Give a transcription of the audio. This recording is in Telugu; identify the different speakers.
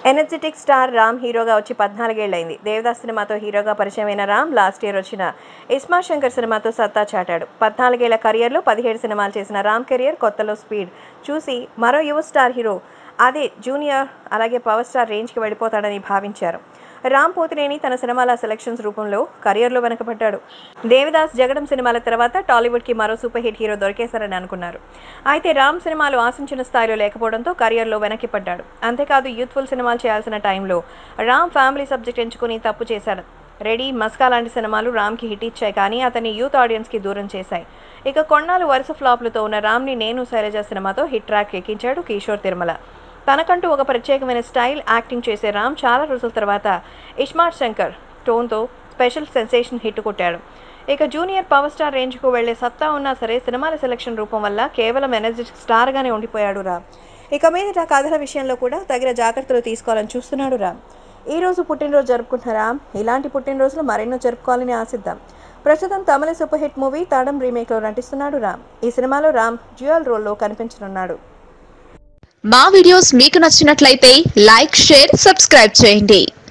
Speaker 1: ఎనర్జెటిక్ స్టార్ రామ్ హీరోగా వచ్చి పద్నాలుగేళ్లైంది దేవదాస్ సినిమాతో హీరోగా పరిచయమైన రామ్ లాస్ట్ ఇయర్ వచ్చిన ఇస్మా శంకర్ సినిమాతో సత్తా చాటాడు పద్నాలుగేళ్ల కెరియర్లో పదిహేడు సినిమాలు చేసిన రామ్ కెరియర్ కొత్తలో స్పీడ్ చూసి మరో యువ స్టార్ హీరో అదే జూనియర్ అలాగే పవర్ స్టార్ రేంజ్కి వెళ్ళిపోతాడని భావించారు రామ్ పోతినేని తన సినిమాల సెలక్షన్స్ రూపంలో కెరియర్లో వెనకబడ్డాడు దేవదాస్ జగడం సినిమాల తర్వాత టాలీవుడ్కి మరో సూపర్ హిట్ హీరో దొరికేశారని అనుకున్నారు అయితే రామ్ సినిమాలు ఆశించిన స్థాయిలో లేకపోవడంతో కెరియర్లో వెనక్కి పడ్డాడు అంతేకాదు యూత్ఫుల్ సినిమాలు చేయాల్సిన టైంలో రామ్ ఫ్యామిలీ సబ్జెక్ట్ ఎంచుకుని తప్పు చేశాడు రెడీ మస్కా లాంటి సినిమాలు రామ్కి హిట్ ఇచ్చాయి కానీ అతని యూత్ ఆడియన్స్కి దూరం చేశాయి ఇక కొన్నాళ్ళు వరుస ఫ్లాప్లతో ఉన్న రామ్ని నేను శైలజ సినిమాతో హిట్ ట్రాక్ ఎక్కించాడు కిషోర్ తిరుమల తనకంటూ ఒక ప్రత్యేకమైన స్టైల్ యాక్టింగ్ చేసే రామ్ చాలా రోజుల తర్వాత ఇస్మార్ట్ శంకర్ టోన్తో స్పెషల్ సెన్సేషన్ హిట్ కొట్టాడు ఇక జూనియర్ పవర్ స్టార్ రేంజ్కు వెళ్లే సత్తా ఉన్నా సరే సినిమాల సెలక్షన్ రూపం వల్ల కేవలం ఎనర్జెటిక్ స్టార్గానే ఉండిపోయాడు రామ్ ఇక మీదట కథల విషయంలో కూడా తగిన జాగ్రత్తలు తీసుకోవాలని చూస్తున్నాడు రామ్ ఈ రోజు పుట్టినరోజు జరుపుకుంటున్న రామ్ ఇలాంటి పుట్టినరోజులు మరెన్నో జరుపుకోవాలని ఆశిద్దాం ప్రస్తుతం Tamil super hit movie Thadam రీమేక్లో నటిస్తున్నాడు రామ్ ఈ సినిమాలో రామ్ డ్యూయల్ రోల్లో కనిపించనున్నాడు
Speaker 2: మా వీడియోస్ మీకు నచ్చినట్లయితే లైక్ షేర్ సబ్స్క్రైబ్ చేయండి